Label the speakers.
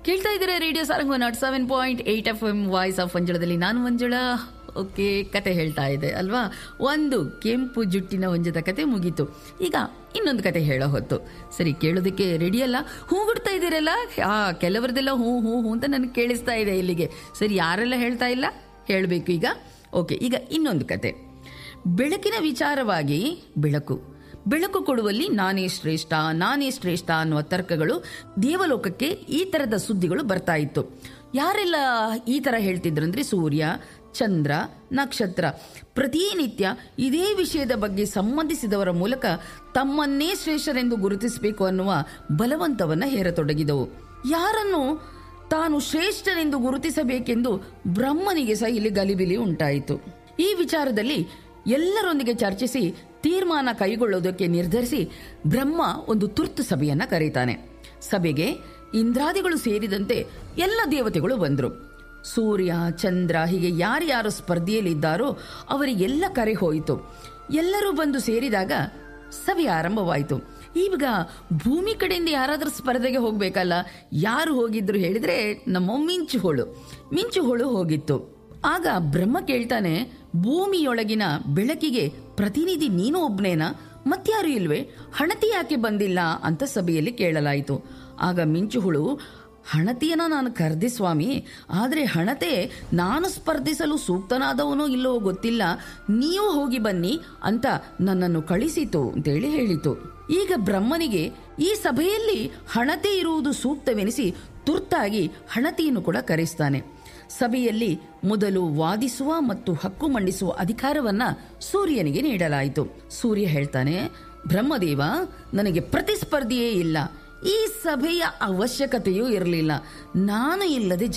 Speaker 1: ಕೇಳ್ತಾ ಇದ್ದೀರಾ radio Sarang nought seven point eight F M voice of ಮಂಜುಳದಲ್ಲಿ ನಾನು ಮಂಜುಳ ಓಕೆ ಕತೆ ಹೇಳ್ತಾ ಇದೆ ಅಲ್ವಾ ಒಂದು ಕೆಂಪು ಜುಟ್ಟಿನ ಒಂಜದ ಕತೆ ಮುಗೀತು ಈಗ ಇನ್ನೊಂದು ಕತೆ ಹೇಳೋ ಹೊತ್ತು ಸರಿ ಕೇಳೋದಕ್ಕೆ ರೆಡಿ ಅಲ್ಲ ಹೂ ಬಿಡ್ತಾ ಇದ್ದೀರಲ್ಲ ಆ ಕೆಲವರದೆಲ್ಲ ಹೂ ಹೂ ಹೂ ಅಂತ ನನಗೆ ಕೇಳಿಸ್ತಾ ಇದೆ ಇಲ್ಲಿಗೆ ಸರಿ ಯಾರೆಲ್ಲ ಹೇಳ್ತಾ ಇಲ್ಲ ಹೇಳಬೇಕು ಈಗ ಓಕೆ ಈಗ ಇನ್ನೊಂದು ಕತೆ ಬೆಳಕಿನ ವಿಚಾರವಾಗಿ ಬೆಳಕು ಬೆಳಕು ಕೊಡುವಲ್ಲಿ ನಾನೇ ಶ್ರೇಷ್ಠ ನಾನೇ ಶ್ರೇಷ್ಠ ಅನ್ನುವ ತರ್ಕಗಳು ದೇವಲೋಕಕ್ಕೆ ಈ ತರದ ಸುದ್ದಿಗಳು ಬರ್ತಾ ಇತ್ತು ಯಾರೆಲ್ಲ ಈ ತರ ಹೇಳ್ತಿದ್ರು ಅಂದ್ರೆ ಸೂರ್ಯ ಚಂದ್ರ ನಕ್ಷತ್ರ ಪ್ರತಿನಿತ್ಯ ಇದೇ ವಿಷಯದ ಬಗ್ಗೆ ಸಂಬಂಧಿಸಿದವರ ಮೂಲಕ ತಮ್ಮನ್ನೇ ಶ್ರೇಷ್ಠರೆಂದು ಗುರುತಿಸಬೇಕು ಅನ್ನುವ ಬಲವಂತವನ್ನ ಹೇರತೊಡಗಿದವು ಯಾರನ್ನು ತಾನು ಶ್ರೇಷ್ಠನೆಂದು ಗುರುತಿಸಬೇಕೆಂದು ಬ್ರಹ್ಮನಿಗೆ ಸಹ ಇಲ್ಲಿ ಗಲಿಬಿಲಿ ಉಂಟಾಯಿತು ಈ ವಿಚಾರದಲ್ಲಿ ಎಲ್ಲರೊಂದಿಗೆ ಚರ್ಚಿಸಿ ತೀರ್ಮಾನ ಕೈಗೊಳ್ಳೋದಕ್ಕೆ ನಿರ್ಧರಿಸಿ ಬ್ರಹ್ಮ ಒಂದು ತುರ್ತು ಸಭೆಯನ್ನ ಕರೀತಾನೆ ಸಭೆಗೆ ಇಂದ್ರಾದಿಗಳು ಸೇರಿದಂತೆ ಎಲ್ಲ ದೇವತೆಗಳು ಬಂದರು ಸೂರ್ಯ ಚಂದ್ರ ಹೀಗೆ ಯಾರ್ಯಾರು ಸ್ಪರ್ಧೆಯಲ್ಲಿದ್ದಾರೋ ಅವರಿಗೆಲ್ಲ ಕರೆ ಹೋಯಿತು ಎಲ್ಲರೂ ಬಂದು ಸೇರಿದಾಗ ಸಭೆ ಆರಂಭವಾಯಿತು ಈಗ ಭೂಮಿ ಕಡೆಯಿಂದ ಯಾರಾದ್ರೂ ಸ್ಪರ್ಧೆಗೆ ಹೋಗ್ಬೇಕಲ್ಲ ಯಾರು ಹೋಗಿದ್ರು ಹೇಳಿದ್ರೆ ನಮ್ಮ ಮಿಂಚುಹೋಳು ಮಿಂಚುಹೋಳು ಹೋಗಿತ್ತು ಆಗ ಬ್ರಹ್ಮ ಕೇಳ್ತಾನೆ ಭೂಮಿಯೊಳಗಿನ ಬೆಳಕಿಗೆ ಪ್ರತಿನಿಧಿ ನೀನು ಒಬ್ನೇನಾ ಮತ್ಯಾರು ಇಲ್ವೇ ಹಣತಿ ಯಾಕೆ ಬಂದಿಲ್ಲ ಅಂತ ಸಭೆಯಲ್ಲಿ ಕೇಳಲಾಯಿತು ಆಗ ಮಿಂಚುಹುಳು ಹಣತೆಯನ್ನ ನಾನು ಕರೆದೆ ಸ್ವಾಮಿ ಆದರೆ ಹಣತೆ ನಾನು ಸ್ಪರ್ಧಿಸಲು ಸೂಕ್ತನಾದವನೋ ಇಲ್ಲವೋ ಗೊತ್ತಿಲ್ಲ ನೀವು ಹೋಗಿ ಬನ್ನಿ ಅಂತ ನನ್ನನ್ನು ಕಳಿಸಿತು ಅಂತೇಳಿ ಹೇಳಿತು ಈಗ ಬ್ರಹ್ಮನಿಗೆ ಈ ಸಭೆಯಲ್ಲಿ ಹಣತೆ ಇರುವುದು ಸೂಕ್ತವೆನಿಸಿ ತುರ್ತಾಗಿ ಹಣತೆಯನ್ನು ಕೂಡ ಕರೆಸ್ತಾನೆ ಸಭೆಯಲ್ಲಿ ಮೊದಲು ವಾದಿಸುವ ಮತ್ತು ಹಕ್ಕು ಮಂಡಿಸುವ ಅಧಿಕಾರವನ್ನ ಸೂರ್ಯನಿಗೆ ನೀಡಲಾಯಿತು ಸೂರ್ಯ ಹೇಳ್ತಾನೆ ಬ್ರಹ್ಮದೇವ ನನಗೆ ಪ್ರತಿಸ್ಪರ್ಧಿಯೇ ಇಲ್ಲ ಈ ಸಭೆಯ ಅವಶ್ಯಕತೆಯೂ ಇರಲಿಲ್ಲ ನಾನು ಇಲ್ಲದೆ